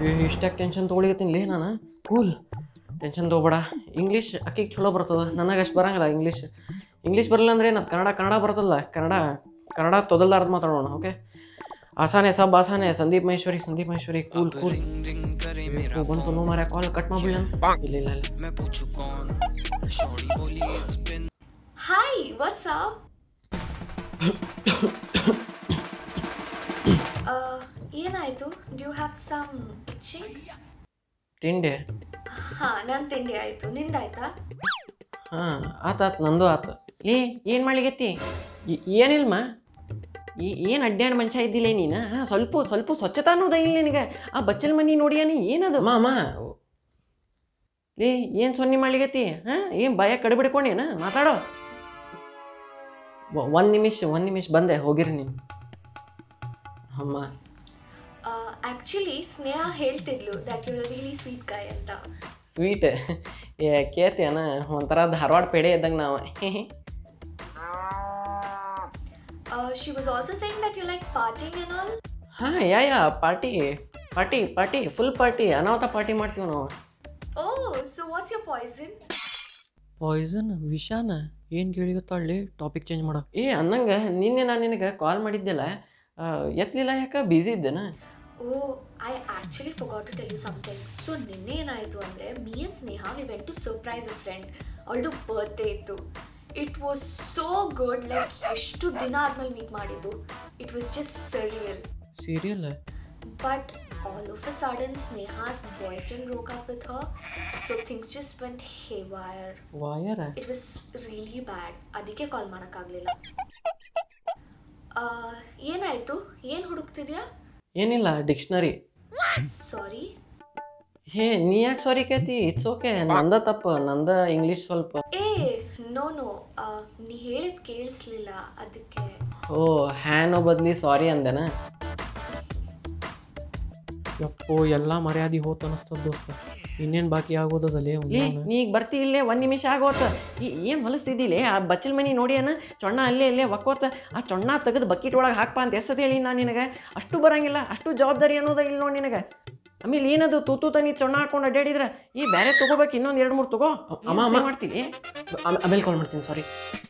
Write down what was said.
ಇಷ್ಟಾಗಿ tension ತೊಗೊಳಿಕತ್ತೀನಿ ಲೇ ನಾನು cool tension ತೊಗೊಬೇಡ English ಅಕ್ಕಿಗೆ ಚಲೋ ಬರ್ತದ ನನಗೆ ಅಷ್ಟು ಬರಂಗಿಲ್ಲ ಇಂಗ್ಲೀಷ್ ಇಂಗ್ಲೀಷ್ ಬರಲಿಲ್ಲ ಅಂದ್ರೆ ಏನು ಕನ್ನಡ ಕನ್ನಡ ಬರ್ತದಲ್ಲ ಕನ್ನಡ ಕನ್ನಡ ತೊದಲ್ಲಾರ್ದು ಮಾತಾಡೋಣ ಓಕೆ ಆಸಾನೆ ಸಬ್ ಆಸಾನೆ ಸಂದೀಪ್ ಮಹೇಶ್ವರಿ ಸಂದೀಪ್ ಮಹೇಶ್ವರಿ ಕೂಲ್ ಕೂಲ್ ಬಂತು ನೋ ಮಾರ್ಯ ಕಾಲ್ ಕಟ್ ಮಾಡ್ಬಿಡ ಇಲ್ಲ ಇಲ್ಲ ಇಲ್ಲ Hi, what's up? uh, ಏನಾಯ್ತು ಡ್ಯೂ ಹ್ಯಾವ್ ಸಮ್ ಇಚ್ಚಿಂಗ್ ತಿಂಡಿ ಹಾಂ ನನ್ನ ತಿಂಡಿ ಆಯಿತು ನಿಂದಾಯ್ತಾ ಹಾಂ ಆತಾತ್ ನಂದು ಆತು ಏ ಏನು ಮಾಡ್ಲಿಗತ್ತಿ ಏನಿಲ್ಮ ಏನು ಅಡ್ಡಾಡ್ ಮನುಷ್ಯ ಇದ್ದಿಲ್ಲ ನೀನು ಹಾಂ ಸ್ವಲ್ಪ ಸ್ವಲ್ಪ ಸ್ವಚ್ಛತಾ ಅನ್ನೋದ ಇಲ್ಲ ನಿನಗೆ ಆ ಬಚ್ಚಲ್ ಮನಿ ನೋಡಿಯಾನಿ ಏನದು ಮಾಮ ಲೇ ಏನು ಸೊನ್ನೆ ಮಾಡ್ಲಿಗತ್ತಿ ಹಾಂ ಏನು ಭಯ ಕಡಿಬಿಡ್ಕೊಂಡೇನ ಮಾತಾಡೋ ಒಂದು ನಿಮಿಷ ಒಂದು ನಿಮಿಷ ಬಂದೆ ಹೋಗಿರಿ ನೀನು ಅಮ್ಮ ಆ್ಯಕ್ಚುಲಿ ಸ್ನೇಹ ಹೇಳ್ತಿದ್ಲು that you really sweet guy ಅಂತ ಸ್ವೀಟ್ ಏ ಕೇಳ್ತೇನ ಒಂಥರ ಧಾರವಾಡ ಪೇಡೆ ಇದ್ದಂಗೆ ನಾವು she was also saying that you like partying and all ಹಾಂ yeah yeah party party party full party ಅನಾಹುತ ಪಾರ್ಟಿ ಮಾಡ್ತೀವಿ ನಾವು oh so what's your poison poison ವಿಷಾನ ಏನು ಕೇಳಿಗತ್ತಾಳ್ಳಿ ಟಾಪಿಕ್ ಚೇಂಜ್ ಮಾಡೋ ಏ ಅನ್ನಂಗೆ ನಿನ್ನೆ ನಾನು ನಿನಗೆ ಕಾಲ್ ಮಾಡಿದ್ದೆಲ್ಲ ಆ, ಎತ್ತಲಿಲ್ಲ ಯಾಕೆ ಬ್ಯುಸಿ ಇದ್ದೇನ oh I actually forgot to tell you something so ನಿನ್ನೆ ಏನಾಯಿತು ಅಂದರೆ me and Sneha we went to surprise a friend ಅವಳದು ಬರ್ತ್ಡೇ ಇತ್ತು it was so good like ಎಷ್ಟು ದಿನ ಆದ್ಮೇಲೆ ಮೀಟ್ ಮಾಡಿದ್ದು it was just surreal surreal but all of a sudden Sneha's boyfriend broke up with her so things just went haywire ವಾಯರ it was really bad ಅದಕ್ಕೆ ಕಾಲ್ ಮಾಡೋಕ್ಕಾಗಲಿಲ್ಲ ಏನಾಯಿತು ಏನು ಹುಡುಕ್ತಿದ್ಯಾ ಏನಿಲ್ಲ ಡಿಕ್ಷನರಿ ಸಾರಿ ಹೇ ನೀ ಯಾಕೆ ಸಾರಿ ಕೇತಿ ಇಟ್ಸ್ ಓಕೆ ನಂದ ತಪ್ಪು ನಂದ ಇಂಗ್ಲೀಷ್ ಸ್ವಲ್ಪ ಏ ನೋ ನೋ ನೀ ಹೇಳಿದ್ ಕೇಳಿಸ್ಲಿಲ್ಲ ಅದಕ್ಕೆ ಓ ಹ್ಯಾನೋ ಬದ್ಲಿ ಸಾರಿ ಅಂದೆನ ಯಪ್ಪೋ ಎಲ್ಲ ಮರ್ಯಾದೆ ಹೋತ್ ಅನಿಸ್ತದ ದೋಸ್ತ ಇನ್ನೇನು ಬಾಕಿ ಆಗೋದಲ್ಲೇ ನೀ ಈಗ ಬರ್ತಿ ಇಲ್ಲೇ ಒಂದು ನಿಮಿಷ ಆಗೋತ ಏನು ಹೊಲಸ್ತಿದ್ದಿಲ್ಲ ಆ ಬಚ್ಚಲ್ ಮನಿ ನೋಡಿ ಅನ್ನ ಚೊಣ್ಣ ಅಲ್ಲೇ ಇಲ್ಲೇ ಒಕ್ಕೋತ ಆ ಚೊಣ್ಣ ತೆಗೆದು ಬಕೆಟ್ ಒಳಗೆ ಹಾಕ್ಪ ಅಂತ ಎಷ್ಟದ ಹೇಳಿ ನಾನು ನಿನಗೆ ಅಷ್ಟು ಬರಂಗಿಲ್ಲ ಅಷ್ಟು ಜವಾಬ್ದಾರಿ ಅನ್ನೋದ ಇಲ್ಲ ನೋಡಿ ನಿನಗೆ ಆಮೇಲೆ ಏನದು ತೂತು ತನಿ ಚೊಣ್ಣ ಹಾಕೊಂಡು ಅಡ್ಡಾಡಿದ್ರೆ ಈ ಬೇರೆ ತೊಗೋಬೇಕು ಇನ್ನೊಂದು ಎರಡು ಮೂರು ತಗೋ ಅಮ್ಮ ಅಮ್ಮ ಮಾಡ್ತೀನಿ ಆಮೇಲೆ ಕಾಲ್ ಮಾಡ್ತೀನಿ ಸಾರಿ